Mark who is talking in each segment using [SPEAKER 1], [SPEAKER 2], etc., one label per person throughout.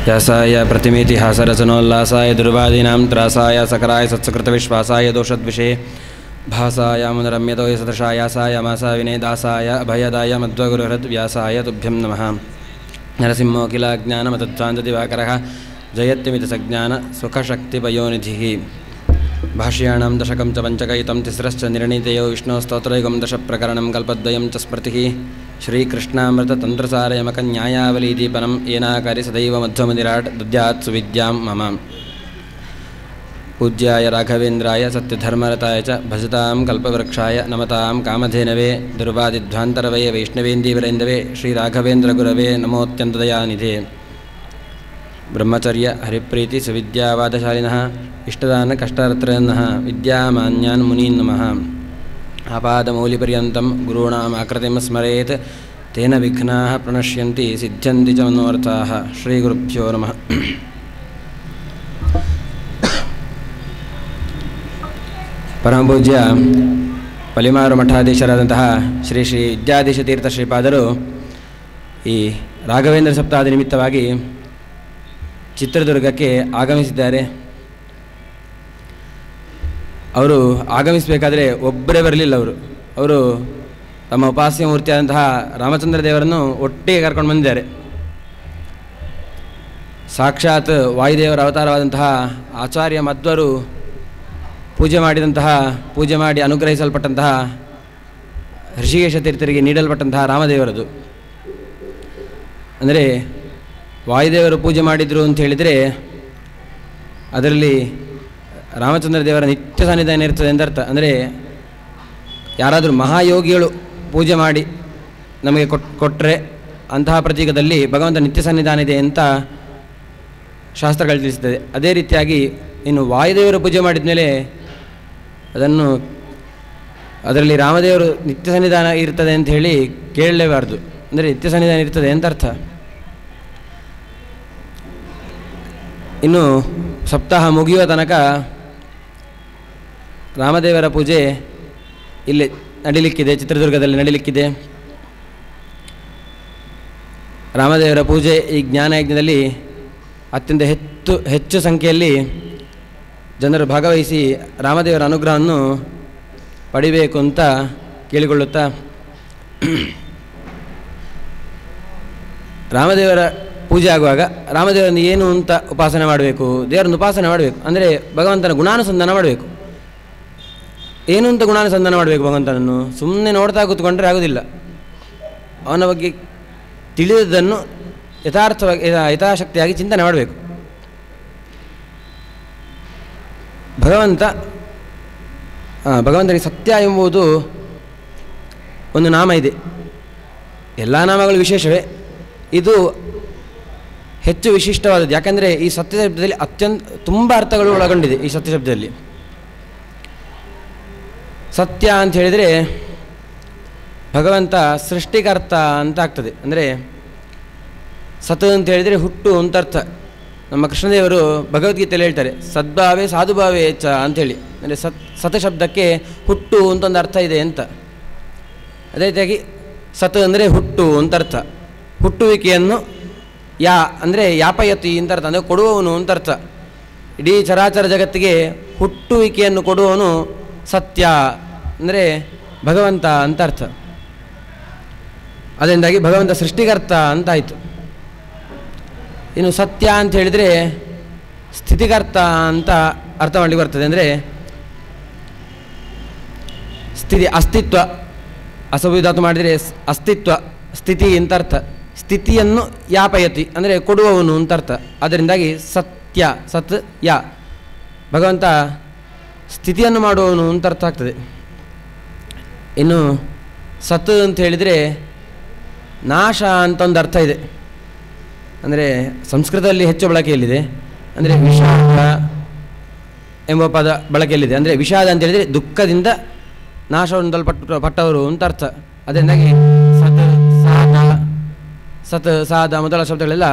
[SPEAKER 1] व्यासाय प्रतिमेतिहासरचनोल्लासाय दुर्वादीनां त्रासाय सकराय सत्सकृतविश्वासाय दोषद्विषे भासाय मुनरम्यतोय सदृशायासाय मासा विनेदासाय अभयदाय मध्वगुरुहृद्व्यासाय तुभ्यं नमः नरसिंहोऽखिलाज्ञानमतत्सान्तदिवाकरः जयत्यमितसज्ञानसुखशक्तिपयोनिधिः भाष्याणां दशकं च पञ्चकयुतं तिस्रश्च निर्णीतयो विष्णोस्तोत्रयुगं दशप्रकरणं कल्पद्वयं च स्मृतिः श्रीकृष्णामृततन्त्रसारयमकन्यायावलीदीपनं येनाकारि सदैव मध्वमदिराट् दद्यात् सुविद्यां मम पूज्याय राघवेन्द्राय सत्यधर्मरताय च भजतां कल्पवृक्षाय नमतां कामधेनवे दुर्वादिध्वान्तरवये वैष्णवेन्दीवरेन्दवे श्रीराघवेन्द्रगुरवे नमोऽत्यन्तदयानिधे ಬ್ರಹ್ಮಚರ್ಯ ಹರಿಪ್ರೀತಿ ಸುವಿದ್ಯಾವಾದಶಾಲಿನಃ ಇಷ್ಟದಾನ ಕಷ್ಟರತ್ರಯನ್ನಃ ವಿದ್ಯಾಮಾನ್ಯಾನ್ ಮುನೀನ್ ನಮಃ ಆಪಾದಮೌಲಿಪರ್ಯಂతం ಗುರುಣಾಂ ಆಕೃತಿಂ ಸ್ಮರೇತ್ ತೇನ ವಿಘ್ನಾಃ ಪ್ರಣಶ್ಯಂತಿ ಸಿದ್ಧ್ಯಂತಿ ಚ ಮನೋರ್ಥಾಃ ಶ್ರೀಗುರುಭ್ಯೋ ನಮಃ ಪರಮಪೂಜ್ಯ ಪಲಿಮಾರು ಮಠಾಧೀಶರಾದಂತಹ ಶ್ರೀ ಶ್ರೀ ವಿದ್ಯಾಧೀಶ ತೀರ್ಥ ಶ್ರೀಪಾದರು ಈ ರಾಘವೇಂದ್ರ ಸಪ್ತಾಹದ ನಿಮಿತ್ತವಾಗಿ ಚಿತ್ರದುರ್ಗಕ್ಕೆ ಆಗಮಿಸಿದ್ದಾರೆ ಅವರು ಆಗಮಿಸಬೇಕಾದ್ರೆ ಒಬ್ಬರೇ ಬರಲಿಲ್ಲ ಅವರು ಅವರು ತಮ್ಮ ಉಪಾಸ್ಯ ಮೂರ್ತಿಯಾದಂತಹ ರಾಮಚಂದ್ರ ದೇವರನ್ನು ಒಟ್ಟಿಗೆ ಕರ್ಕೊಂಡು ಬಂದಿದ್ದಾರೆ ಸಾಕ್ಷಾತ್ ವಾಯುದೇವರ ಅವತಾರವಾದಂತಹ ಆಚಾರ್ಯ ಮಧ್ವರು ಪೂಜೆ ಮಾಡಿದಂತಹ ಪೂಜೆ ಮಾಡಿ ಅನುಗ್ರಹಿಸಲ್ಪಟ್ಟಂತಹ ಋಷಿಕೇಶ ತೀರ್ಥರಿಗೆ ನೀಡಲ್ಪಟ್ಟಂತಹ ರಾಮದೇವರದು ಅಂದರೆ ವಾಯುದೇವರು ಪೂಜೆ ಮಾಡಿದರು ಅಂತ ಹೇಳಿದರೆ ಅದರಲ್ಲಿ ರಾಮಚಂದ್ರ ದೇವರ ನಿತ್ಯ ಸನ್ನಿಧಾನ ಇರ್ತದೆ ಎಂದರ್ಥ ಅಂದರೆ ಯಾರಾದರೂ ಮಹಾಯೋಗಿಗಳು ಪೂಜೆ ಮಾಡಿ ನಮಗೆ ಕೊಟ್ ಕೊಟ್ಟರೆ ಅಂತಹ ಪ್ರತೀಕದಲ್ಲಿ ಭಗವಂತ ನಿತ್ಯ ಸನ್ನಿಧಾನ ಇದೆ ಅಂತ ಶಾಸ್ತ್ರಗಳು ತಿಳಿಸ್ತದೆ ಅದೇ ರೀತಿಯಾಗಿ ಇನ್ನು ವಾಯುದೇವರು ಪೂಜೆ ಮಾಡಿದ ಮೇಲೆ ಅದನ್ನು ಅದರಲ್ಲಿ ರಾಮದೇವರು ನಿತ್ಯ ಸನ್ನಿಧಾನ ಇರ್ತದೆ ಅಂತ ಹೇಳಿ ಕೇಳಲೇಬಾರ್ದು ಅಂದರೆ ನಿತ್ಯ ಸನ್ನಿಧಾನ ಇರ್ತದೆ ಅಂತ ಅರ್ಥ ಇನ್ನು ಸಪ್ತಾಹ ಮುಗಿಯುವ ತನಕ ರಾಮದೇವರ ಪೂಜೆ ಇಲ್ಲಿ ನಡಿಲಿಕ್ಕಿದೆ ಚಿತ್ರದುರ್ಗದಲ್ಲಿ ನಡಿಲಿಕ್ಕಿದೆ ರಾಮದೇವರ ಪೂಜೆ ಈ ಜ್ಞಾನಯಜ್ಞದಲ್ಲಿ ಅತ್ಯಂತ ಹೆಚ್ಚು ಹೆಚ್ಚು ಸಂಖ್ಯೆಯಲ್ಲಿ ಜನರು ಭಾಗವಹಿಸಿ ರಾಮದೇವರ ಅನುಗ್ರಹವನ್ನು ಪಡಿಬೇಕು ಅಂತ ಕೇಳಿಕೊಳ್ಳುತ್ತಾ ರಾಮದೇವರ ಪೂಜೆ ಆಗುವಾಗ ರಾಮದೇವರನ್ನು ಏನು ಅಂತ ಉಪಾಸನೆ ಮಾಡಬೇಕು ದೇವರನ್ನು ಉಪಾಸನೆ ಮಾಡಬೇಕು ಅಂದರೆ ಭಗವಂತನ ಗುಣಾನುಸಂಧಾನ ಮಾಡಬೇಕು ಏನು ಅಂತ ಗುಣಾನುಸಂಧಾನ ಮಾಡಬೇಕು ಭಗವಂತನನ್ನು ಸುಮ್ಮನೆ ನೋಡ್ತಾ ಕೂತ್ಕೊಂಡ್ರೆ ಆಗೋದಿಲ್ಲ ಅವನ ಬಗ್ಗೆ ತಿಳಿದದ್ದನ್ನು ಯಥಾರ್ಥವಾಗಿ ಯಥಾಶಕ್ತಿಯಾಗಿ ಚಿಂತನೆ ಮಾಡಬೇಕು ಭಗವಂತ ಭಗವಂತನಿಗೆ ಸತ್ಯ ಎಂಬುದು ಒಂದು ನಾಮ ಇದೆ ಎಲ್ಲ ನಾಮಗಳು ವಿಶೇಷವೇ ಇದು ಹೆಚ್ಚು ವಿಶಿಷ್ಟವಾದದ್ದು ಯಾಕಂದರೆ ಈ ಸತ್ಯ ಶಬ್ದದಲ್ಲಿ ಅತ್ಯಂತ ತುಂಬ ಅರ್ಥಗಳು ಒಳಗೊಂಡಿದೆ ಈ ಸತ್ಯ ಶಬ್ದದಲ್ಲಿ ಸತ್ಯ ಅಂತ ಹೇಳಿದರೆ ಭಗವಂತ ಸೃಷ್ಟಿಕರ್ತ ಅಂತ ಆಗ್ತದೆ ಅಂದರೆ ಸತ್ ಅಂತ ಹೇಳಿದರೆ ಹುಟ್ಟು ಅಂತ ಅರ್ಥ ನಮ್ಮ ಕೃಷ್ಣದೇವರು ಭಗವದ್ಗೀತೆಯಲ್ಲಿ ಹೇಳ್ತಾರೆ ಸದ್ಭಾವೇ ಸಾಧುಭಾವೇ ಚ ಅಂಥೇಳಿ ಅಂದರೆ ಸತ್ ಸತ ಶಬ್ದಕ್ಕೆ ಹುಟ್ಟು ಅಂತ ಒಂದು ಅರ್ಥ ಇದೆ ಅಂತ ಅದೇ ರೀತಿಯಾಗಿ ಸತ್ ಅಂದರೆ ಹುಟ್ಟು ಅಂತ ಅರ್ಥ ಹುಟ್ಟುವಿಕೆಯನ್ನು ಯಾ ಅಂದರೆ ಯಾಪಯತಿ ಅಂತ ಅರ್ಥ ಅಂದರೆ ಕೊಡುವವನು ಅಂತ ಅರ್ಥ ಇಡೀ ಚರಾಚರ ಜಗತ್ತಿಗೆ ಹುಟ್ಟುವಿಕೆಯನ್ನು ಕೊಡುವವನು ಸತ್ಯ ಅಂದರೆ ಭಗವಂತ ಅಂತ ಅರ್ಥ ಅದರಿಂದಾಗಿ ಭಗವಂತ ಸೃಷ್ಟಿಕರ್ತ ಅಂತಾಯಿತು ಇನ್ನು ಸತ್ಯ ಅಂತ ಹೇಳಿದರೆ ಸ್ಥಿತಿಕರ್ತ ಅಂತ ಅರ್ಥ ಮಾಡಲಿಕ್ಕೆ ಬರ್ತದೆ ಅಂದರೆ ಸ್ಥಿತಿ ಅಸ್ತಿತ್ವ ಅಸವಿಧಾತು ಮಾಡಿದರೆ ಅಸ್ತಿತ್ವ ಸ್ಥಿತಿ ಅಂತ ಅರ್ಥ ಸ್ಥಿತಿಯನ್ನು ಯಾಪಯತಿ ಅಂದರೆ ಕೊಡುವವನು ಅಂತ ಅರ್ಥ ಅದರಿಂದಾಗಿ ಸತ್ಯ ಸತ್ ಯಾ ಭಗವಂತ ಸ್ಥಿತಿಯನ್ನು ಮಾಡುವವನು ಅಂತ ಅರ್ಥ ಆಗ್ತದೆ ಇನ್ನು ಸತ್ ಅಂತ ಹೇಳಿದರೆ ನಾಶ ಅಂತ ಒಂದು ಅರ್ಥ ಇದೆ ಅಂದರೆ ಸಂಸ್ಕೃತದಲ್ಲಿ ಹೆಚ್ಚು ಬಳಕೆಯಲ್ಲಿದೆ ಅಂದರೆ ವಿಷಾದ ಎಂಬ ಪದ ಬಳಕೆಯಲ್ಲಿದೆ ಅಂದರೆ ವಿಷಾದ ಅಂತ ಹೇಳಿದರೆ ದುಃಖದಿಂದ ನಾಶ ಹೊಂದಲ್ಪಟ್ಟು ಪಟ್ಟವರು ಅಂತ ಅರ್ಥ ಅದರಿಂದಾಗಿ ಸತ್ ಸಾದ ಸತ್ ಸಾದ ಮೊದಲ ಶಬ್ದಗಳೆಲ್ಲ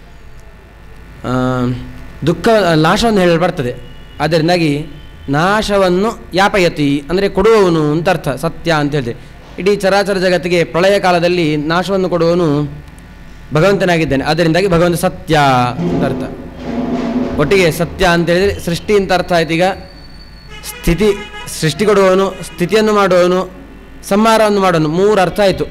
[SPEAKER 1] ದುಃಖ ನಾಶವನ್ನು ಹೇಳಲು ಬರ್ತದೆ ಅದರಿಂದಾಗಿ ನಾಶವನ್ನು ಯಾಪಯತಿ ಅಂದರೆ ಕೊಡುವವನು ಅಂತ ಅರ್ಥ ಸತ್ಯ ಅಂತ ಹೇಳಿದೆ ಇಡೀ ಚರಾಚರ ಜಗತ್ತಿಗೆ ಪ್ರಳಯ ಕಾಲದಲ್ಲಿ ನಾಶವನ್ನು ಕೊಡುವವನು ಭಗವಂತನಾಗಿದ್ದಾನೆ ಅದರಿಂದಾಗಿ ಭಗವಂತ ಸತ್ಯ ಅಂತ ಅರ್ಥ ಒಟ್ಟಿಗೆ ಸತ್ಯ ಅಂತ ಹೇಳಿದರೆ ಸೃಷ್ಟಿ ಅಂತ ಅರ್ಥ ಆಯ್ತು ಈಗ ಸ್ಥಿತಿ ಸೃಷ್ಟಿ ಕೊಡುವವನು ಸ್ಥಿತಿಯನ್ನು ಮಾಡುವವನು ಸಂಹಾರವನ್ನು ಮಾಡೋನು ಮೂರು ಅರ್ಥ ಆಯಿತು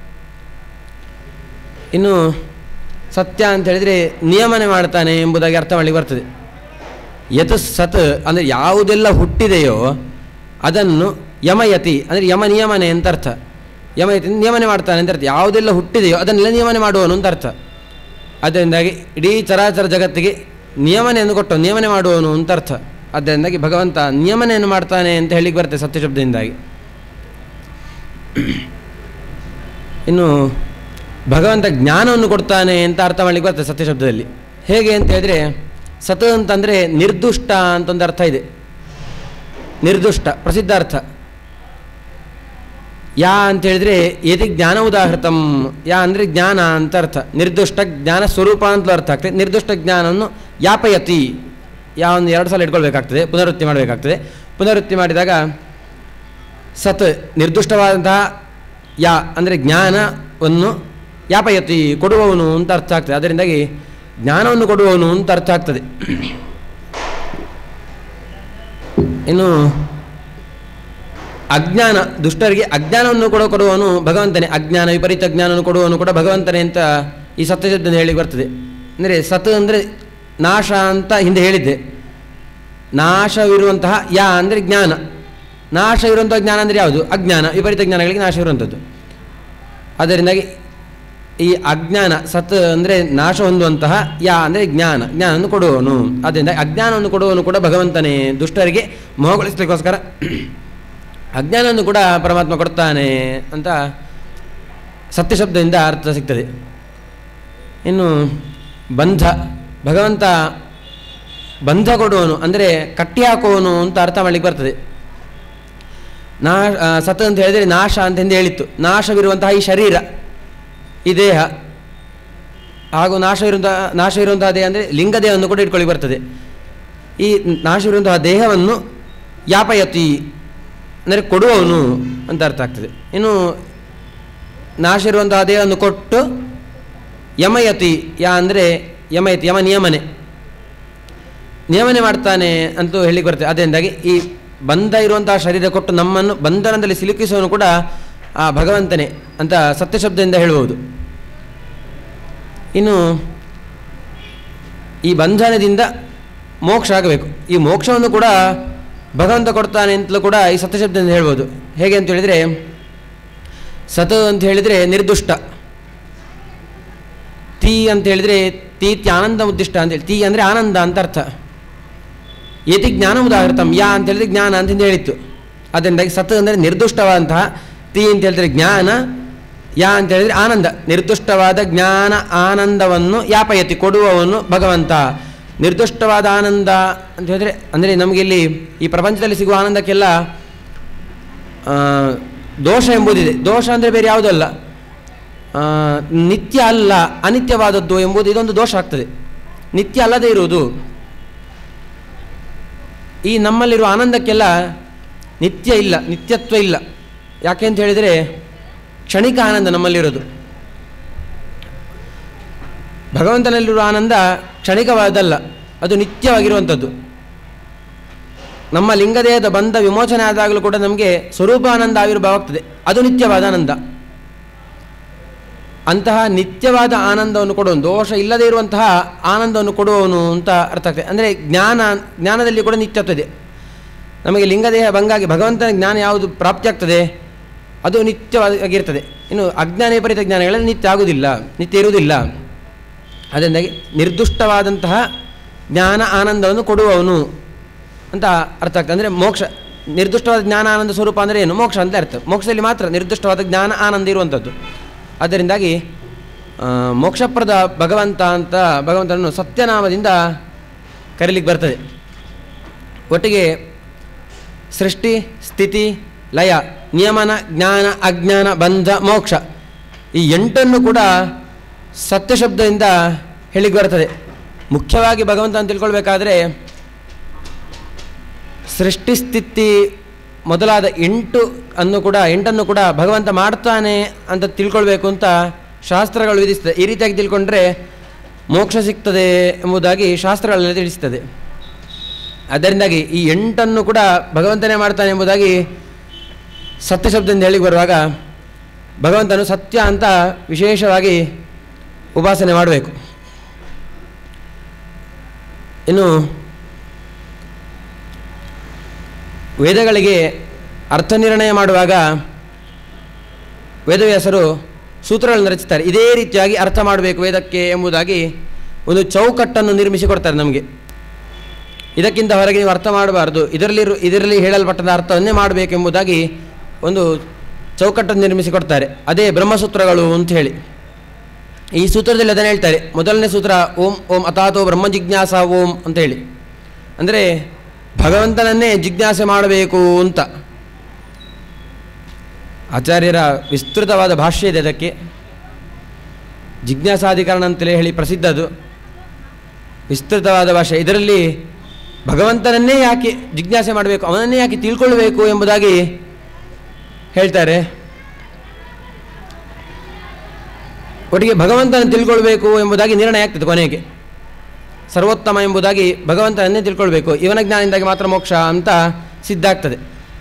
[SPEAKER 1] ಇನ್ನು ಸತ್ಯ ಅಂತ ಹೇಳಿದರೆ ನಿಯಮನೆ ಮಾಡ್ತಾನೆ ಎಂಬುದಾಗಿ ಅರ್ಥ ಮಾಡಲಿಕ್ಕೆ ಬರ್ತದೆ ಯತ್ ಸತ್ ಅಂದರೆ ಯಾವುದೆಲ್ಲ ಹುಟ್ಟಿದೆಯೋ ಅದನ್ನು ಯಮಯತಿ ಅಂದರೆ ಯಮ ನಿಯಮನೆ ಅಂತ ಅರ್ಥ ಯಮಯತಿ ನಿಯಮನೆ ಮಾಡ್ತಾನೆ ಅಂತ ಅರ್ಥ ಯಾವುದೆಲ್ಲ ಹುಟ್ಟಿದೆಯೋ ಅದನ್ನೆಲ್ಲ ನಿಯಮನೆ ಮಾಡುವನು ಅಂತ ಅರ್ಥ ಅದರಿಂದಾಗಿ ಇಡೀ ಚರಾಚರ ಜಗತ್ತಿಗೆ ನಿಯಮನೆಯನ್ನು ಕೊಟ್ಟು ನಿಯಮನೆ ಮಾಡುವವನು ಅಂತ ಅರ್ಥ ಅದರಿಂದಾಗಿ ಭಗವಂತ ನಿಯಮನೆಯನ್ನು ಮಾಡ್ತಾನೆ ಅಂತ ಹೇಳಿಕ್ಕೆ ಬರುತ್ತೆ ಸತ್ಯ ಶಬ್ದದಿಂದಾಗಿ ಇನ್ನು ಭಗವಂತ ಜ್ಞಾನವನ್ನು ಕೊಡ್ತಾನೆ ಅಂತ ಅರ್ಥ ಮಾಡಲಿಕ್ಕೆ ಬರ್ತದೆ ಸತ್ಯ ಶಬ್ದದಲ್ಲಿ ಹೇಗೆ ಅಂತ ಹೇಳಿದರೆ ಸತ್ ಅಂತಂದರೆ ನಿರ್ದುಷ್ಟ ಅಂತ ಒಂದು ಅರ್ಥ ಇದೆ ನಿರ್ದುಷ್ಟ ಪ್ರಸಿದ್ಧ ಅರ್ಥ ಯಾ ಅಂತ ಹೇಳಿದರೆ ಯದಿ ಜ್ಞಾನ ಉದಾಹೃತಂ ಯಾ ಅಂದರೆ ಜ್ಞಾನ ಅಂತ ಅರ್ಥ ನಿರ್ದುಷ್ಟ ಜ್ಞಾನ ಸ್ವರೂಪ ಅಂತಲೂ ಅರ್ಥ ಆಗ್ತದೆ ನಿರ್ದುಷ್ಟ ಜ್ಞಾನವನ್ನು ಯಾಪಯತಿ ಯಾ ಒಂದು ಎರಡು ಸಲ ಇಟ್ಕೊಳ್ಬೇಕಾಗ್ತದೆ ಪುನರುಕ್ತಿ ಮಾಡಬೇಕಾಗ್ತದೆ ಪುನರುಕ್ತಿ ಮಾಡಿದಾಗ ಸತ್ ನಿರ್ದುಷ್ಟವಾದಂತಹ ಯಾ ಅಂದರೆ ಜ್ಞಾನವನ್ನು ಯಾಪಯತಿ ಕೊಡುವವನು ಅಂತ ಅರ್ಥ ಆಗ್ತದೆ ಅದರಿಂದಾಗಿ ಜ್ಞಾನವನ್ನು ಕೊಡುವವನು ಅಂತ ಅರ್ಥ ಆಗ್ತದೆ ಇನ್ನು ಅಜ್ಞಾನ ದುಷ್ಟರಿಗೆ ಅಜ್ಞಾನವನ್ನು ಕೂಡ ಕೊಡುವವನು ಭಗವಂತನೇ ಅಜ್ಞಾನ ವಿಪರೀತ ಜ್ಞಾನವನ್ನು ಕೊಡುವವನು ಕೂಡ ಭಗವಂತನೇ ಅಂತ ಈ ಸತ್ಯಶಬ್ದ ಹೇಳಿ ಬರ್ತದೆ ಅಂದರೆ ಸತ್ ಅಂದರೆ ನಾಶ ಅಂತ ಹಿಂದೆ ಹೇಳಿದ್ದೆ ನಾಶವಿರುವಂತಹ ಯಾ ಅಂದರೆ ಜ್ಞಾನ ನಾಶವಿರುವಂತಹ ಜ್ಞಾನ ಅಂದರೆ ಯಾವುದು ಅಜ್ಞಾನ ವಿಪರೀತ ಜ್ಞಾನಗಳಿಗೆ ನಾಶವಿರುವಂಥದ್ದು ಅದರಿಂದಾಗಿ ಈ ಅಜ್ಞಾನ ಸತ್ ಅಂದರೆ ನಾಶ ಹೊಂದುವಂತಹ ಯಾ ಅಂದರೆ ಜ್ಞಾನ ಜ್ಞಾನವನ್ನು ಕೊಡುವವನು ಅದರಿಂದ ಅಜ್ಞಾನವನ್ನು ಕೊಡುವವನು ಕೂಡ ಭಗವಂತನೇ ದುಷ್ಟರಿಗೆ ಮೋಹಗೊಳಿಸಲಿಕ್ಕೋಸ್ಕರ ಅಜ್ಞಾನವನ್ನು ಕೂಡ ಪರಮಾತ್ಮ ಕೊಡ್ತಾನೆ ಅಂತ ಸತ್ಯ ಶಬ್ದದಿಂದ ಅರ್ಥ ಸಿಗ್ತದೆ ಇನ್ನು ಬಂಧ ಭಗವಂತ ಬಂಧ ಕೊಡುವನು ಅಂದರೆ ಕಟ್ಟಿ ಹಾಕುವನು ಅಂತ ಅರ್ಥ ಮಾಡಲಿಕ್ಕೆ ಬರ್ತದೆ ನಾ ಆ, ಸತ್ ಅಂತ ಹೇಳಿದರೆ ನಾಶ ಅಂತ ಹಿಂದೆ ಹೇಳಿತ್ತು ನಾಶವಿರುವಂತಹ ಈ ಶರೀರ ಈ ದೇಹ ಹಾಗೂ ನಾಶವಿರುವಂತಹ ನಾಶವಿರುವಂತಹ ದೇಹ ಅಂದರೆ ಲಿಂಗದೇಹವನ್ನು ಕೂಡ ಇಟ್ಕೊಳ್ಳಿ ಬರ್ತದೆ ಈ ನಾಶವಿರುವಂತಹ ದೇಹವನ್ನು ಯಾಪಯತಿ ಅಂದರೆ ಕೊಡುವವನು ಅಂತ ಅರ್ಥ ಆಗ್ತದೆ ಇನ್ನು ನಾಶ ಇರುವಂತಹ ದೇಹವನ್ನು ಕೊಟ್ಟು ಯಮಯತಿ ಯಾ ಅಂದರೆ ಯಮಯತಿ ಯಮ ನಿಯಮನೆ ನಿಯಮನೆ ಮಾಡ್ತಾನೆ ಅಂತೂ ಹೇಳಿ ಬರ್ತದೆ ಅದರಿಂದಾಗಿ ಈ ಬಂಧ ಇರುವಂತಹ ಶರೀರ ಕೊಟ್ಟು ನಮ್ಮನ್ನು ಬಂಧನದಲ್ಲಿ ಸಿಲುಕಿಸುವನು ಕೂಡ ಆ ಭಗವಂತನೇ ಅಂತ ಸತ್ಯ ಶಬ್ದದಿಂದ ಹೇಳ್ಬೋದು ಇನ್ನು ಈ ಬಂಧನದಿಂದ ಮೋಕ್ಷ ಆಗಬೇಕು ಈ ಮೋಕ್ಷವನ್ನು ಕೂಡ ಭಗವಂತ ಕೊಡ್ತಾನೆ ಅಂತಲೂ ಕೂಡ ಈ ಸತ್ಯಶಬ್ದದಿಂದ ಹೇಳ್ಬೋದು ಹೇಗೆ ಅಂತ ಹೇಳಿದರೆ ಸತ್ ಅಂತ ಹೇಳಿದರೆ ನಿರ್ದುಷ್ಟ ತೀ ಅಂತ ಹೇಳಿದರೆ ತೀತಿ ಆನಂದ ಉದ್ದಿಷ್ಟ ಅಂತೇಳಿ ತೀ ಅಂದರೆ ಆನಂದ ಅಂತ ಅರ್ಥ ಯತಿ ಜ್ಞಾನ ಉದಾಹೃತಂ ಯಾ ಅಂತ ಹೇಳಿದ್ರೆ ಜ್ಞಾನ ಅಂತ ಹೇಳಿತ್ತು ಅದರಿಂದಾಗಿ ಸತ್ ಅಂದರೆ ನಿರ್ದುಷ್ಟವಾದಂತಹ ತೀ ಅಂತ ಹೇಳಿದ್ರೆ ಜ್ಞಾನ ಯಾ ಅಂತ ಹೇಳಿದ್ರೆ ಆನಂದ ನಿರ್ದುಷ್ಟವಾದ ಜ್ಞಾನ ಆನಂದವನ್ನು ಯಾಪಯತಿ ಕೊಡುವವನು ಭಗವಂತ ನಿರ್ದುಷ್ಟವಾದ ಆನಂದ ಅಂತ ಹೇಳಿದ್ರೆ ಅಂದರೆ ನಮಗೆ ಇಲ್ಲಿ ಈ ಪ್ರಪಂಚದಲ್ಲಿ ಸಿಗುವ ಆನಂದಕ್ಕೆಲ್ಲ ಆ, ದೋಷ ಎಂಬುದಿದೆ ದೋಷ ಅಂದರೆ ಬೇರೆ ಯಾವುದಲ್ಲ ಆ, ನಿತ್ಯ ಅಲ್ಲ ಅನಿತ್ಯವಾದದ್ದು ಎಂಬುದು ಇದೊಂದು ದೋಷ ಆಗ್ತದೆ ನಿತ್ಯ ಅಲ್ಲದೇ ಇರುವುದು ಈ ನಮ್ಮಲ್ಲಿರುವ ಆನಂದಕ್ಕೆಲ್ಲ ನಿತ್ಯ ಇಲ್ಲ ನಿತ್ಯತ್ವ ಇಲ್ಲ ಯಾಕೆ ಅಂತ ಹೇಳಿದರೆ ಕ್ಷಣಿಕ ಆನಂದ ನಮ್ಮಲ್ಲಿರೋದು ಭಗವಂತನಲ್ಲಿರುವ ಆನಂದ ಕ್ಷಣಿಕವಾದಲ್ಲ ಅದು ನಿತ್ಯವಾಗಿರುವಂಥದ್ದು ನಮ್ಮ ಲಿಂಗದೇಹದ ಬಂಧ ವಿಮೋಚನೆ ಆದಾಗಲೂ ಕೂಡ ನಮಗೆ ಸ್ವರೂಪಾನಂದ ಆವಿರ್ಭಾವ ಆಗ್ತದೆ ಅದು ನಿತ್ಯವಾದ ಆನಂದ ಅಂತಹ ನಿತ್ಯವಾದ ಆನಂದವನ್ನು ಕೊಡುವನು ದೋಷ ಇಲ್ಲದೇ ಇರುವಂತಹ ಆನಂದವನ್ನು ಕೊಡುವವನು ಅಂತ ಅರ್ಥ ಆಗ್ತದೆ ಅಂದರೆ ಜ್ಞಾನ ಜ್ಞಾನದಲ್ಲಿ ಕೂಡ ನಿತ್ಯತ್ವ ಇದೆ ನಮಗೆ ಲಿಂಗದೇಹ ಭಂಗಾಗಿ ಭಗವಂತನ ಜ್ಞಾನ ಯಾವುದು ಪ್ರಾಪ್ತಿಯಾಗ್ತದೆ ಅದು ನಿತ್ಯವಾಗಿರ್ತದೆ ಇನ್ನು ಅಜ್ಞಾನ ವಿಪರೀತ ಜ್ಞಾನಗಳಲ್ಲಿ ನಿತ್ಯ ಆಗುವುದಿಲ್ಲ ನಿತ್ಯ ಇರುವುದಿಲ್ಲ ಅದರಿಂದಾಗಿ ನಿರ್ದುಷ್ಟವಾದಂತಹ ಜ್ಞಾನ ಆನಂದವನ್ನು ಕೊಡುವವನು ಅಂತ ಅರ್ಥ ಆಗ್ತದೆ ಅಂದರೆ ಮೋಕ್ಷ ನಿರ್ದಿಷ್ಟವಾದ ಜ್ಞಾನ ಆನಂದ ಸ್ವರೂಪ ಅಂದರೆ ಏನು ಮೋಕ್ಷ ಅಂತ ಅರ್ಥ ಮೋಕ್ಷದಲ್ಲಿ ಮಾತ್ರ ನಿರ್ದಿಷ್ಟವಾದ ಜ್ಞಾನ ಆನಂದ ಇರುವಂಥದ್ದು ಅದರಿಂದಾಗಿ ಆ, ಮೋಕ್ಷಪ್ರದ ಭಗವಂತ ಅಂತ ಭಗವಂತನನ್ನು ಸತ್ಯನಾಮದಿಂದ ಕರೀಲಿಕ್ಕೆ ಬರ್ತದೆ ಒಟ್ಟಿಗೆ ಸೃಷ್ಟಿ ಸ್ಥಿತಿ ಲಯ ನಿಯಮನ ಜ್ಞಾನ ಅಜ್ಞಾನ ಬಂಧ ಮೋಕ್ಷ ಈ ಎಂಟನ್ನು ಕೂಡ ಸತ್ಯ ಶಬ್ದದಿಂದ ಹೇಳಿಕ್ಕೆ ಬರ್ತದೆ ಮುಖ್ಯವಾಗಿ ಭಗವಂತ ಅಂತ ತಿಳ್ಕೊಳ್ಬೇಕಾದ್ರೆ ಸೃಷ್ಟಿ ಸ್ಥಿತಿ ಮೊದಲಾದ ಎಂಟು ಅನ್ನು ಕೂಡ ಎಂಟನ್ನು ಕೂಡ ಭಗವಂತ ಮಾಡ್ತಾನೆ ಅಂತ ತಿಳ್ಕೊಳ್ಬೇಕು ಅಂತ ಶಾಸ್ತ್ರಗಳು ವಿಧಿಸ್ತದೆ ಈ ರೀತಿಯಾಗಿ ತಿಳ್ಕೊಂಡ್ರೆ ಮೋಕ್ಷ ಸಿಗ್ತದೆ ಎಂಬುದಾಗಿ ಶಾಸ್ತ್ರಗಳೆಲ್ಲ ತಿಳಿಸ್ತದೆ ಅದರಿಂದಾಗಿ ಈ ಎಂಟನ್ನು ಕೂಡ ಭಗವಂತನೇ ಮಾಡ್ತಾನೆ ಎಂಬುದಾಗಿ ಸತ್ಯ ಶಬ್ದದಿಂದ ಹೇಳಿ ಬರುವಾಗ ಭಗವಂತನು ಸತ್ಯ ಅಂತ ವಿಶೇಷವಾಗಿ ಉಪಾಸನೆ ಮಾಡಬೇಕು ಇನ್ನು ವೇದಗಳಿಗೆ ಅರ್ಥ ನಿರ್ಣಯ ಮಾಡುವಾಗ ವೇದವ್ಯಾಸರು ಸೂತ್ರಗಳನ್ನು ರಚಿಸ್ತಾರೆ ಇದೇ ರೀತಿಯಾಗಿ ಅರ್ಥ ಮಾಡಬೇಕು ವೇದಕ್ಕೆ ಎಂಬುದಾಗಿ ಒಂದು ಚೌಕಟ್ಟನ್ನು ನಿರ್ಮಿಸಿ ಕೊಡ್ತಾರೆ ನಮಗೆ ಇದಕ್ಕಿಂತ ಹೊರಗೆ ನೀವು ಅರ್ಥ ಮಾಡಬಾರ್ದು ಇದರಲ್ಲಿ ಇದರಲ್ಲಿ ಹೇಳಲ್ಪಟ್ಟದ ಅರ್ಥವನ್ನೇ ಮಾಡಬೇಕೆಂಬುದಾಗಿ ಒಂದು ಚೌಕಟ್ಟನ್ನು ನಿರ್ಮಿಸಿ ಕೊಡ್ತಾರೆ ಅದೇ ಬ್ರಹ್ಮಸೂತ್ರಗಳು ಅಂತ ಹೇಳಿ ಈ ಸೂತ್ರದಲ್ಲಿ ಅದನ್ನು ಹೇಳ್ತಾರೆ ಮೊದಲನೇ ಸೂತ್ರ ಓಂ ಓಂ ಅಥಾತೋ ಬ್ರಹ್ಮ ಜಿಜ್ಞಾಸ ಓಂ ಅಂತ ಹೇಳಿ ಅಂದರೆ ಭಗವಂತನನ್ನೇ ಜಿಜ್ಞಾಸೆ ಮಾಡಬೇಕು ಅಂತ ಆಚಾರ್ಯರ ವಿಸ್ತೃತವಾದ ಭಾಷ್ಯ ಇದೆ ಅದಕ್ಕೆ ಜಿಜ್ಞಾಸಾಧಿಕರಣ ಅಂತಲೇ ಹೇಳಿ ಪ್ರಸಿದ್ಧ ಅದು ವಿಸ್ತೃತವಾದ ಭಾಷೆ ಇದರಲ್ಲಿ ಭಗವಂತನನ್ನೇ ಯಾಕೆ ಜಿಜ್ಞಾಸೆ ಮಾಡಬೇಕು ಅವನನ್ನೇ ಯಾಕೆ ತಿಳ್ಕೊಳ್ಬೇಕು ಎಂಬುದಾಗಿ ಹೇಳ್ತಾರೆ ಒಟ್ಟಿಗೆ ಭಗವಂತನ ತಿಳ್ಕೊಳ್ಬೇಕು ಎಂಬುದಾಗಿ ನಿರ್ಣಯ ಆಗ್ತದೆ ಕೊನೆಗೆ ಸರ್ವೋತ್ತಮ ಎಂಬುದಾಗಿ ಭಗವಂತನನ್ನೇ ತಿಳ್ಕೊಳ್ಬೇಕು ಇವನ ಜ್ಞಾನದಿಂದಾಗಿ ಮಾತ್ರ ಮೋಕ್ಷ ಅಂತ ಸಿದ್ಧ ಆಗ್ತದೆ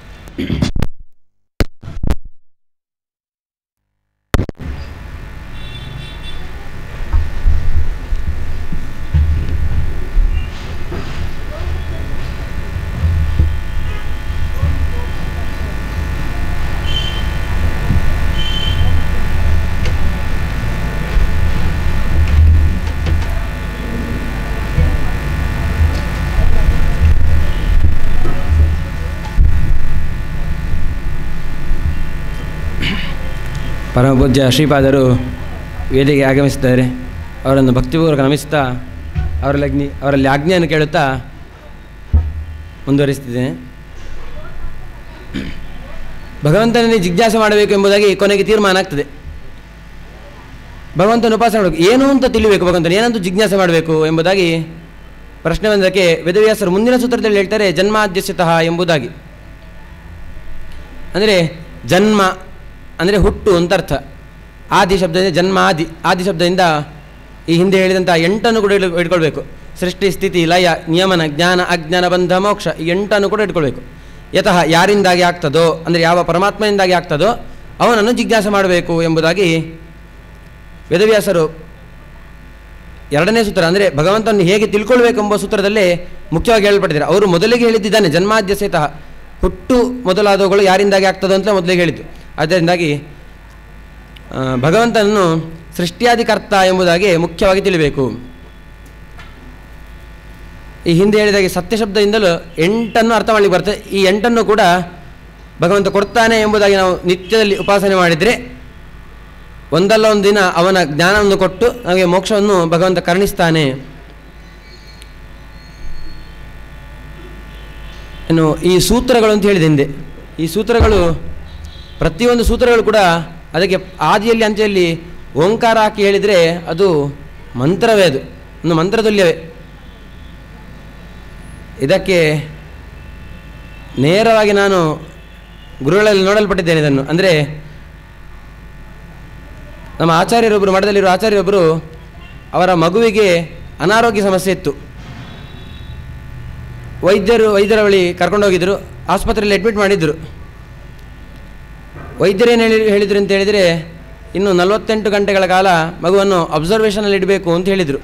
[SPEAKER 1] ಪರಮಪೂಜ್ಯ ಶ್ರೀಪಾದರು ವೇದಿಕೆ ಆಗಮಿಸಿದ್ದಾರೆ ಅವರನ್ನು ಭಕ್ತಿಪೂರ್ವಕ ನಮಿಸ್ತಾ ಅವರಲ್ಲಿ ಅಗ್ನಿ ಅವರಲ್ಲಿ ಆಜ್ಞೆಯನ್ನು ಕೇಳುತ್ತಾ ಮುಂದುವರಿಸ್ತಿದ್ದೇನೆ ಭಗವಂತನನ್ನೇ ಜಿಜ್ಞಾಸೆ ಮಾಡಬೇಕು ಎಂಬುದಾಗಿ ಕೊನೆಗೆ ತೀರ್ಮಾನ ಆಗ್ತದೆ ಭಗವಂತನ ಉಪಾಸನೆ ಮಾಡಬೇಕು ಏನು ಅಂತ ತಿಳಿಬೇಕು ಭಗವಂತನ ಏನಂತ ಜಿಜ್ಞಾಸೆ ಮಾಡಬೇಕು ಎಂಬುದಾಗಿ ಪ್ರಶ್ನೆ ಬಂದಕ್ಕೆ ವೇದವ್ಯಾಸರು ಮುಂದಿನ ಸೂತ್ರದಲ್ಲಿ ಹೇಳ್ತಾರೆ ಜನ್ಮಾದ್ಯಸ್ಯತಃ ಎಂಬುದಾಗಿ ಅಂದರೆ ಜನ್ಮ ಅಂದರೆ ಹುಟ್ಟು ಅಂತ ಅರ್ಥ ಆದಿ ಶಬ್ದದಿಂದ ಜನ್ಮ ಆದಿ ಆದಿ ಶಬ್ದದಿಂದ ಈ ಹಿಂದೆ ಹೇಳಿದಂಥ ಎಂಟನ್ನು ಕೂಡ ಇಡ್- ಇಟ್ಕೊಳ್ಬೇಕು ಸೃಷ್ಟಿ ಸ್ಥಿತಿ ಲಯ ನಿಯಮನ ಜ್ಞಾನ ಅಜ್ಞಾನ ಬಂಧ ಮೋಕ್ಷ ಈ ಎಂಟನ್ನು ಕೂಡ ಇಟ್ಕೊಳ್ಬೇಕು ಯತಃ ಯಾರಿಂದಾಗಿ ಆಗ್ತದೋ ಅಂದರೆ ಯಾವ ಪರಮಾತ್ಮನಿಂದಾಗಿ ಆಗ್ತದೋ ಅವನನ್ನು ಜಿಜ್ಞಾಸೆ ಮಾಡಬೇಕು ಎಂಬುದಾಗಿ ವೇದವ್ಯಾಸರು ಎರಡನೇ ಸೂತ್ರ ಅಂದರೆ ಭಗವಂತನ ಹೇಗೆ ತಿಳ್ಕೊಳ್ಬೇಕೆಂಬ ಸೂತ್ರದಲ್ಲೇ ಮುಖ್ಯವಾಗಿ ಹೇಳಲ್ಪಟ್ಟಿದ್ದಾರೆ ಅವರು ಮೊದಲಿಗೆ ಹೇಳಿದ್ದಾನೆ ಜನ್ಮಾದ್ಯಸೇತಃ ಹುಟ್ಟು ಮೊದಲಾದವುಗಳು ಯಾರಿಂದಾಗಿ ಆಗ್ತದೋ ಅಂತ ಮೊದಲಿಗೆ ಹೇಳಿದ್ದು ಅದರಿಂದಾಗಿ ಆ, ಭಗವಂತನನ್ನು ಸೃಷ್ಟಿಯಾದಿಕರ್ತ ಎಂಬುದಾಗಿ ಮುಖ್ಯವಾಗಿ ತಿಳಿಬೇಕು ಈ ಹಿಂದೆ ಹೇಳಿದಾಗೆ ಸತ್ಯ ಶಬ್ದದಿಂದಲೂ ಎಂಟನ್ನು ಅರ್ಥ ಮಾಡಲಿಕ್ಕೆ ಬರ್ತದೆ ಈ ಎಂಟನ್ನು ಕೂಡ ಭಗವಂತ ಕೊಡ್ತಾನೆ ಎಂಬುದಾಗಿ ನಾವು ನಿತ್ಯದಲ್ಲಿ ಉಪಾಸನೆ ಮಾಡಿದರೆ ಒಂದಲ್ಲ ಒಂದು ದಿನ ಅವನ ಜ್ಞಾನವನ್ನು ಕೊಟ್ಟು ನಮಗೆ ಮೋಕ್ಷವನ್ನು ಭಗವಂತ ಕರುಣಿಸ್ತಾನೆ ಇನ್ನು ಈ ಸೂತ್ರಗಳು ಅಂತ ಹೇಳಿದೆ ಹಿಂದೆ ಈ ಸೂತ್ರಗಳು ಪ್ರತಿಯೊಂದು ಸೂತ್ರಗಳು ಕೂಡ ಅದಕ್ಕೆ ಆದಿಯಲ್ಲಿ ಅಂತ್ಯದಲ್ಲಿ ಓಂಕಾರ ಹಾಕಿ ಹೇಳಿದರೆ ಅದು ಮಂತ್ರವೇ ಅದು ಒಂದು ಮಂತ್ರತುಲ್ಯವೇ ಇದಕ್ಕೆ ನೇರವಾಗಿ ನಾನು ಗುರುಗಳಲ್ಲಿ ನೋಡಲ್ಪಟ್ಟಿದ್ದೇನೆ ಇದನ್ನು ಅಂದರೆ ನಮ್ಮ ಆಚಾರ್ಯರೊಬ್ಬರು ಮಠದಲ್ಲಿರುವ ಆಚಾರ್ಯರೊಬ್ಬರು ಅವರ ಮಗುವಿಗೆ ಅನಾರೋಗ್ಯ ಸಮಸ್ಯೆ ಇತ್ತು ವೈದ್ಯರು ವೈದ್ಯರ ಬಳಿ ಕರ್ಕೊಂಡೋಗಿದ್ದರು ಆಸ್ಪತ್ರೆಯಲ್ಲಿ ಅಡ್ಮಿಟ್ ಮಾಡಿದ್ದರು ವೈದ್ಯರೇನು ಹೇಳಿ ಹೇಳಿದರು ಅಂತ ಹೇಳಿದರೆ ಇನ್ನು ನಲವತ್ತೆಂಟು ಗಂಟೆಗಳ ಕಾಲ ಮಗುವನ್ನು ಅಬ್ಸರ್ವೇಷನಲ್ಲಿ ಇಡಬೇಕು ಅಂತ ಹೇಳಿದರು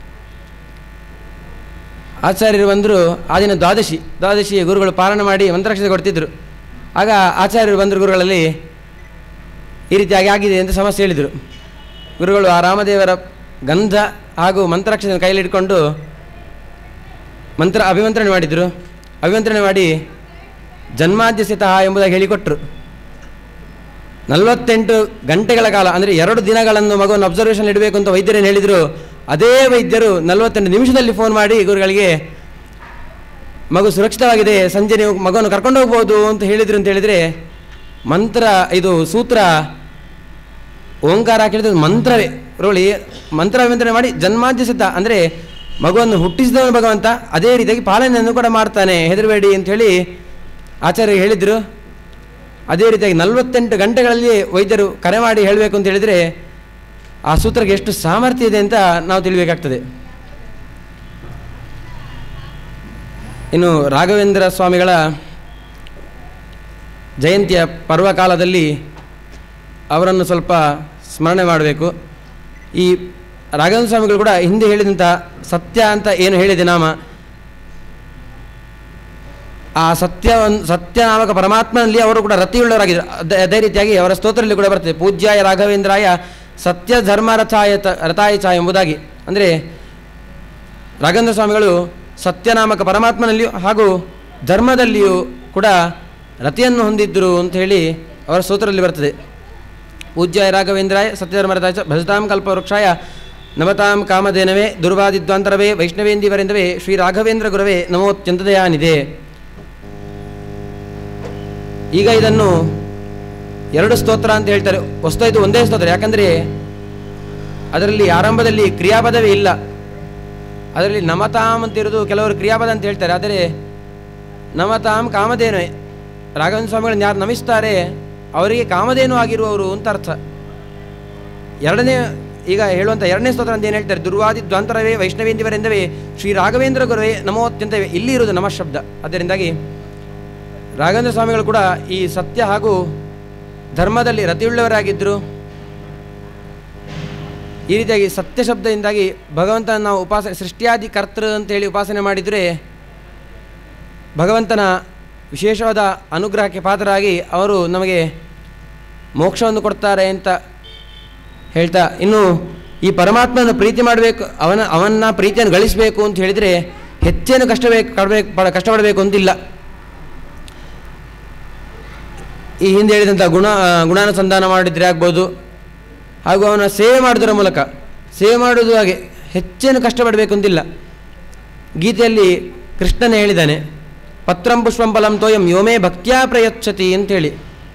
[SPEAKER 1] ಆಚಾರ್ಯರು ಬಂದರು ಆ ದಿನ ದ್ವಾದಶಿ ದ್ವಾದಶಿ ಗುರುಗಳು ಪಾಲನೆ ಮಾಡಿ ಮಂತ್ರಾಕ್ಷತೆ ಕೊಡ್ತಿದ್ದರು ಆಗ ಆಚಾರ್ಯರು ಬಂದರು ಗುರುಗಳಲ್ಲಿ ಈ ರೀತಿಯಾಗಿ ಆಗಿದೆ ಅಂತ ಸಮಸ್ಯೆ ಹೇಳಿದರು ಗುರುಗಳು ಆ ರಾಮದೇವರ ಗಂಧ ಹಾಗೂ ಮಂತ್ರಾಕ್ಷತೆಯನ್ನು ಕೈಯಲ್ಲಿ ಇಟ್ಕೊಂಡು ಮಂತ್ರ ಅಭಿಮಂತ್ರಣೆ ಮಾಡಿದರು ಅಭಿಮಂತ್ರಣೆ ಮಾಡಿ ಜನ್ಮಾದ್ಯಸಿತಃ ಎಂಬುದಾಗಿ ಹೇಳಿಕೊಟ್ರು ನಲವತ್ತೆಂಟು ಗಂಟೆಗಳ ಕಾಲ ಅಂದರೆ ಎರಡು ದಿನಗಳನ್ನು ಮಗುವನ್ನು ಅಬ್ಸರ್ವೇಷನ್ ಇಡಬೇಕು ಅಂತ ವೈದ್ಯರೇನು ಹೇಳಿದರು ಅದೇ ವೈದ್ಯರು ನಲವತ್ತೆಂಟು ನಿಮಿಷದಲ್ಲಿ ಫೋನ್ ಮಾಡಿ ಗುರುಗಳಿಗೆ ಮಗು ಸುರಕ್ಷಿತವಾಗಿದೆ ಸಂಜೆ ನೀವು ಮಗುವನ್ನು ಕರ್ಕೊಂಡು ಹೋಗ್ಬೋದು ಅಂತ ಹೇಳಿದ್ರು ಅಂತ ಹೇಳಿದರೆ ಮಂತ್ರ ಇದು ಸೂತ್ರ ಓಂಕಾರ ಕೇಳಿದ್ರೆ ಮಂತ್ರವೇ ರೋಳಿ ಮಂತ್ರ ಅಭಿಮಂತ್ರಣ ಮಾಡಿ ಜನ್ಮಾದ್ಯಸಿತ ಅಂದರೆ ಮಗುವನ್ನು ಹುಟ್ಟಿಸಿದವನು ಭಗವಂತ ಅದೇ ರೀತಿಯಾಗಿ ಪಾಲನೆಯನ್ನು ಕೂಡ ಮಾಡ್ತಾನೆ ಹೆದರಬೇಡಿ ಅಂತ ಹೇಳಿ ಆಚಾರ್ಯ ಹೇಳಿದರು ಅದೇ ರೀತಿಯಾಗಿ ನಲವತ್ತೆಂಟು ಗಂಟೆಗಳಲ್ಲಿ ವೈದ್ಯರು ಕರೆ ಮಾಡಿ ಹೇಳಬೇಕು ಅಂತ ಹೇಳಿದರೆ ಆ ಸೂತ್ರಕ್ಕೆ ಎಷ್ಟು ಸಾಮರ್ಥ್ಯ ಇದೆ ಅಂತ ನಾವು ತಿಳಿಬೇಕಾಗ್ತದೆ ಇನ್ನು ರಾಘವೇಂದ್ರ ಸ್ವಾಮಿಗಳ ಜಯಂತಿಯ ಪರ್ವಕಾಲದಲ್ಲಿ ಅವರನ್ನು ಸ್ವಲ್ಪ ಸ್ಮರಣೆ ಮಾಡಬೇಕು ಈ ರಾಘವೇಂದ್ರ ಸ್ವಾಮಿಗಳು ಕೂಡ ಹಿಂದೆ ಹೇಳಿದಂಥ ಸತ್ಯ ಅಂತ ಏನು ಹೇಳಿದೆ ನಾಮ ಆ ಸತ್ಯವನ್ನು ಸತ್ಯನಾಮಕ ಪರಮಾತ್ಮನಲ್ಲಿ ಅವರು ಕೂಡ ರತಿಯುಳ್ಳವರಾಗಿದ್ದರು ಅದ- ಅದೇ ರೀತಿಯಾಗಿ ಅವರ ಸ್ತೋತ್ರದಲ್ಲಿ ಕೂಡ ಬರ್ತದೆ ಪೂಜ್ಯಾಯ ರಾಘವೇಂದ್ರಾಯ ಸತ್ಯ ಧರ್ಮ ರಥಾಯ ತ ರಥಾಯ ಚ ಎಂಬುದಾಗಿ ಅಂದರೆ ರಾಘವೇಂದ್ರ ಸ್ವಾಮಿಗಳು ಸತ್ಯನಾಮಕ ಪರಮಾತ್ಮನಲ್ಲಿಯೂ ಹಾಗೂ ಧರ್ಮದಲ್ಲಿಯೂ ಕೂಡ ರತಿಯನ್ನು ಹೊಂದಿದ್ದರು ಅಂತ ಹೇಳಿ ಅವರ ಸ್ತೋತ್ರದಲ್ಲಿ ಬರ್ತದೆ ಪೂಜ್ಯಾಯ ರಾಘವೇಂದ್ರಾಯ ಸತ್ಯಧರ್ಮರಥಾಯ ಚ ಭಜತಾಂ ಕಲ್ಪವೃಕ್ಷಾಯ ನಮತಾಂ ಕಾಮಧೇನವೇ ದುರ್ವಾದಿದ್ವಾಂತರವೇ ವೈಷ್ಣವೇಂದಿವರೆಂದವೇ ಶ್ರೀ ರಾಘವೇಂದ್ರ ಗುರವೇ ನಮೋತ್ಯಂತದಯಾನಿದೆ ಈಗ ಇದನ್ನು ಎರಡು ಸ್ತೋತ್ರ ಅಂತ ಹೇಳ್ತಾರೆ ವಸ್ತು ಇದು ಒಂದೇ ಸ್ತೋತ್ರ ಯಾಕಂದರೆ ಅದರಲ್ಲಿ ಆರಂಭದಲ್ಲಿ ಕ್ರಿಯಾಪದವೇ ಇಲ್ಲ ಅದರಲ್ಲಿ ನಮತಾಂ ಅಂತ ಇರೋದು ಕೆಲವರು ಕ್ರಿಯಾಪದ ಅಂತ ಹೇಳ್ತಾರೆ ಆದರೆ ನಮತಾಂ ಕಾಮಧೇನುವೆ ರಾಘವೇಂದ್ರ ಸ್ವಾಮಿಗಳನ್ನು ಯಾರು ನಮಿಸ್ತಾರೆ ಅವರಿಗೆ ಕಾಮಧೇನು ಆಗಿರುವವರು ಅಂತ ಅರ್ಥ ಎರಡನೇ ಈಗ ಹೇಳುವಂಥ ಎರಡನೇ ಸ್ತೋತ್ರ ಅಂತ ಏನು ಹೇಳ್ತಾರೆ ದುರ್ವಾದಿ ದ್ವಾಂತರವೇ ವೈಷ್ಣವೇಂದಿವರೆಂದವೇ ಶ್ರೀ ರಾಘವೇಂದ್ರ ಗುರುವೇ ನಮೋ ಅತ್ಯಂತವೇ ಇಲ್ಲಿ ಇರುವುದು ನಮ ಶಬ್ದ ಅದರಿಂದಾಗಿ ರಾಘವೇಂದ್ರ ಸ್ವಾಮಿಗಳು ಕೂಡ ಈ ಸತ್ಯ ಹಾಗೂ ಧರ್ಮದಲ್ಲಿ ರತಿಯುಳ್ಳವರಾಗಿದ್ದರು ಈ ರೀತಿಯಾಗಿ ಸತ್ಯ ಶಬ್ದದಿಂದಾಗಿ ಭಗವಂತನ ನಾವು ಉಪಾಸನೆ ಸೃಷ್ಟಿಯಾದಿ ಕರ್ತೃ ಅಂತೇಳಿ ಉಪಾಸನೆ ಮಾಡಿದರೆ ಭಗವಂತನ ವಿಶೇಷವಾದ ಅನುಗ್ರಹಕ್ಕೆ ಪಾತ್ರರಾಗಿ ಅವರು ನಮಗೆ ಮೋಕ್ಷವನ್ನು ಕೊಡ್ತಾರೆ ಅಂತ ಹೇಳ್ತಾ ಇನ್ನು ಈ ಪರಮಾತ್ಮನ ಪ್ರೀತಿ ಮಾಡಬೇಕು ಅವನ ಅವನ್ನ ಪ್ರೀತಿಯನ್ನು ಗಳಿಸಬೇಕು ಅಂತ ಹೇಳಿದರೆ ಹೆಚ್ಚೇನು ಕಷ್ಟಬೇಕು ಕಡಬೇಕು ಪಡ ಕಷ್ಟಪಡಬೇಕು ಅಂತಿಲ್ಲ ಈ ಹಿಂದೆ ಹೇಳಿದಂಥ ಗುಣ ಗುಣಾನುಸಂಧಾನ ಮಾಡಿದರೆ ಆಗ್ಬೋದು ಹಾಗೂ ಅವನ ಸೇವೆ ಮಾಡೋದರ ಮೂಲಕ ಸೇವೆ ಮಾಡುವುದು ಹಾಗೆ ಹೆಚ್ಚೇನು ಕಷ್ಟಪಡಬೇಕು ಅಂತಿಲ್ಲ ಗೀತೆಯಲ್ಲಿ ಕೃಷ್ಣನೇ ಹೇಳಿದ್ದಾನೆ ಪತ್ರಂ ಪುಷ್ಪಂ ಫಲಂ ತೋಯಂ ಯೋಮೇ ಭಕ್ತ್ಯಾ ಪ್ರಯಚ್ಛತಿ ಅಂತೇಳಿ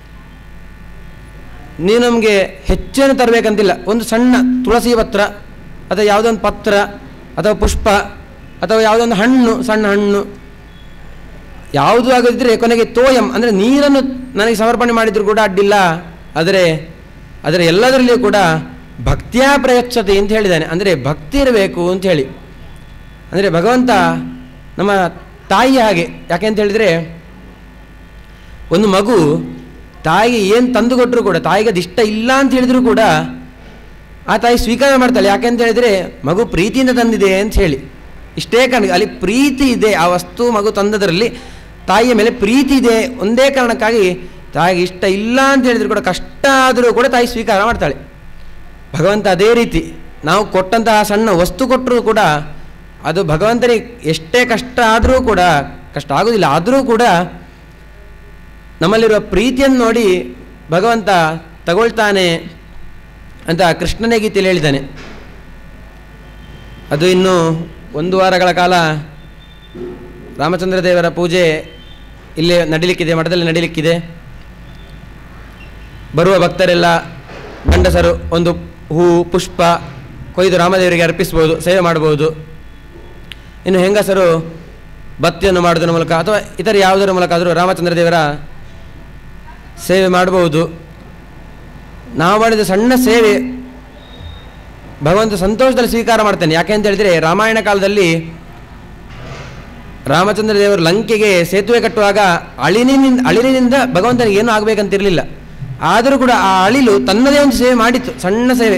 [SPEAKER 1] ನೀವು ನಮಗೆ ಹೆಚ್ಚೇನು ತರಬೇಕಂತಿಲ್ಲ ಒಂದು ಸಣ್ಣ ತುಳಸಿ ಪತ್ರ ಅಥವಾ ಯಾವುದೊಂದು ಪತ್ರ ಅಥವಾ ಪುಷ್ಪ ಅಥವಾ ಯಾವುದೊಂದು ಹಣ್ಣು ಸಣ್ಣ ಹಣ್ಣು ಯಾವುದು ಆಗದಿದ್ದರೆ ಕೊನೆಗೆ ತೋಯಂ ಅಂದರೆ ನೀರನ್ನು ನನಗೆ ಸಮರ್ಪಣೆ ಮಾಡಿದರೂ ಕೂಡ ಅಡ್ಡಿಲ್ಲ ಆದರೆ ಅದರ ಎಲ್ಲದರಲ್ಲಿಯೂ ಕೂಡ ಭಕ್ತಿಯ ಪ್ರಯಚ್ಛತೆ ಅಂತ ಹೇಳಿದ್ದಾನೆ ಅಂದರೆ ಭಕ್ತಿ ಇರಬೇಕು ಅಂತ ಹೇಳಿ ಅಂದರೆ ಭಗವಂತ ನಮ್ಮ ತಾಯಿ ಹಾಗೆ ಯಾಕೆ ಅಂತ ಹೇಳಿದರೆ ಒಂದು ಮಗು ತಾಯಿಗೆ ಏನು ತಂದು ಕೊಟ್ಟರು ಕೂಡ ತಾಯಿಗೆ ಅದು ಇಷ್ಟ ಇಲ್ಲ ಅಂತ ಹೇಳಿದರೂ ಕೂಡ ಆ ತಾಯಿ ಸ್ವೀಕಾರ ಮಾಡ್ತಾಳೆ ಯಾಕೆ ಅಂತ ಹೇಳಿದರೆ ಮಗು ಪ್ರೀತಿಯಿಂದ ತಂದಿದೆ ಅಂತ ಹೇಳಿ ಇಷ್ಟೇ ಕಾರಣ ಅಲ್ಲಿ ಪ್ರೀತಿ ಇದೆ ಆ ವಸ್ತು ಮಗು ತಂದದರಲ್ಲಿ ತಾಯಿಯ ಮೇಲೆ ಪ್ರೀತಿ ಇದೆ ಒಂದೇ ಕಾರಣಕ್ಕಾಗಿ ತಾಯಿಗೆ ಇಷ್ಟ ಇಲ್ಲ ಅಂತ ಹೇಳಿದ್ರು ಕೂಡ ಕಷ್ಟ ಆದರೂ ಕೂಡ ತಾಯಿ ಸ್ವೀಕಾರ ಮಾಡ್ತಾಳೆ ಭಗವಂತ ಅದೇ ರೀತಿ ನಾವು ಕೊಟ್ಟಂತಹ ಸಣ್ಣ ವಸ್ತು ಕೊಟ್ಟರೂ ಕೂಡ ಅದು ಭಗವಂತನಿಗೆ ಎಷ್ಟೇ ಕಷ್ಟ ಆದರೂ ಕೂಡ ಕಷ್ಟ ಆಗೋದಿಲ್ಲ ಆದರೂ ಕೂಡ ನಮ್ಮಲ್ಲಿರುವ ಪ್ರೀತಿಯನ್ನು ನೋಡಿ ಭಗವಂತ ತಗೊಳ್ತಾನೆ ಅಂತ ಕೃಷ್ಣನೇ ಗೀತೆಯಲ್ಲಿ ಹೇಳಿದ್ದಾನೆ ಅದು ಇನ್ನು ಒಂದು ವಾರಗಳ ಕಾಲ ರಾಮಚಂದ್ರ ದೇವರ ಪೂಜೆ ಇಲ್ಲೇ ನಡಿಲಿಕ್ಕಿದೆ ಮಠದಲ್ಲಿ ನಡಿಲಿಕ್ಕಿದೆ ಬರುವ ಭಕ್ತರೆಲ್ಲ ಗಂಡಸರು ಒಂದು ಹೂ ಪುಷ್ಪ ಕೊಯ್ದು ರಾಮದೇವರಿಗೆ ಅರ್ಪಿಸ್ಬೋದು ಸೇವೆ ಮಾಡ್ಬೋದು ಇನ್ನು ಹೆಂಗಸರು ಬತ್ತಿಯನ್ನು ಮಾಡೋದ್ರ ಮೂಲಕ ಅಥವಾ ಇತರ ಯಾವುದರ ಮೂಲಕ ಆದರೂ ರಾಮಚಂದ್ರ ದೇವರ ಸೇವೆ ಮಾಡಬಹುದು ನಾವು ಮಾಡಿದ ಸಣ್ಣ ಸೇವೆ ಭಗವಂತ ಸಂತೋಷದಲ್ಲಿ ಸ್ವೀಕಾರ ಮಾಡ್ತಾನೆ ಯಾಕೆ ಅಂತ ಹೇಳಿದರೆ ರಾಮಾಯಣ ಕಾಲದಲ್ಲಿ ರಾಮಚಂದ್ರ ದೇವರು ಲಂಕೆಗೆ ಸೇತುವೆ ಕಟ್ಟುವಾಗ ಅಳಿಲಿನಿಂದ ಅಳಿಲಿನಿಂದ ಭಗವಂತನಿಗೆ ಏನೂ ಆಗಬೇಕಂತಿರಲಿಲ್ಲ ಆದರೂ ಕೂಡ ಆ ಅಳಿಲು ತನ್ನದೇ ಒಂದು ಸೇವೆ ಮಾಡಿತ್ತು ಸಣ್ಣ ಸೇವೆ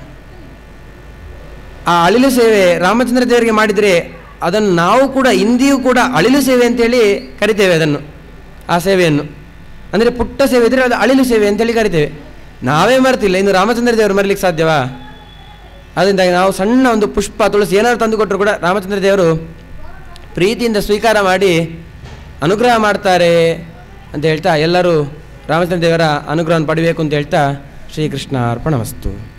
[SPEAKER 1] ಆ ಅಳಿಲು ಸೇವೆ ರಾಮಚಂದ್ರ ದೇವರಿಗೆ ಮಾಡಿದರೆ ಅದನ್ನು ನಾವು ಕೂಡ ಇಂದಿಯೂ ಕೂಡ ಅಳಿಲು ಸೇವೆ ಅಂತೇಳಿ ಕರಿತೇವೆ ಅದನ್ನು ಆ ಸೇವೆಯನ್ನು ಅಂದರೆ ಪುಟ್ಟ ಸೇವೆ ಇದ್ದರೆ ಅದು ಅಳಿಲು ಸೇವೆ ಅಂತೇಳಿ ಕರಿತೇವೆ ನಾವೇ ಮರ್ತಿಲ್ಲ ಇನ್ನು ರಾಮಚಂದ್ರ ದೇವರು ಮರಲಿಕ್ಕೆ ಸಾಧ್ಯವಾ ಅದರಿಂದಾಗಿ ನಾವು ಸಣ್ಣ ಒಂದು ಪುಷ್ಪ ತುಳಸಿ ಏನಾದ್ರು ತಂದು ಕೊಟ್ಟರು ಕೂಡ ರಾಮಚಂದ್ರ ದೇವರು ಪ್ರೀತಿಯಿಂದ ಸ್ವೀಕಾರ ಮಾಡಿ ಅನುಗ್ರಹ ಮಾಡ್ತಾರೆ ಅಂತ ಹೇಳ್ತಾ ಎಲ್ಲರೂ ರಾಮಚಂದ್ರ ದೇವರ ಅನುಗ್ರಹವನ್ನು ಪಡಿಬೇಕು ಅಂತ ಹೇಳ್ತಾ ಶ್ರೀಕೃಷ್ಣ ಅರ್ಪಣ ವಸ್ತು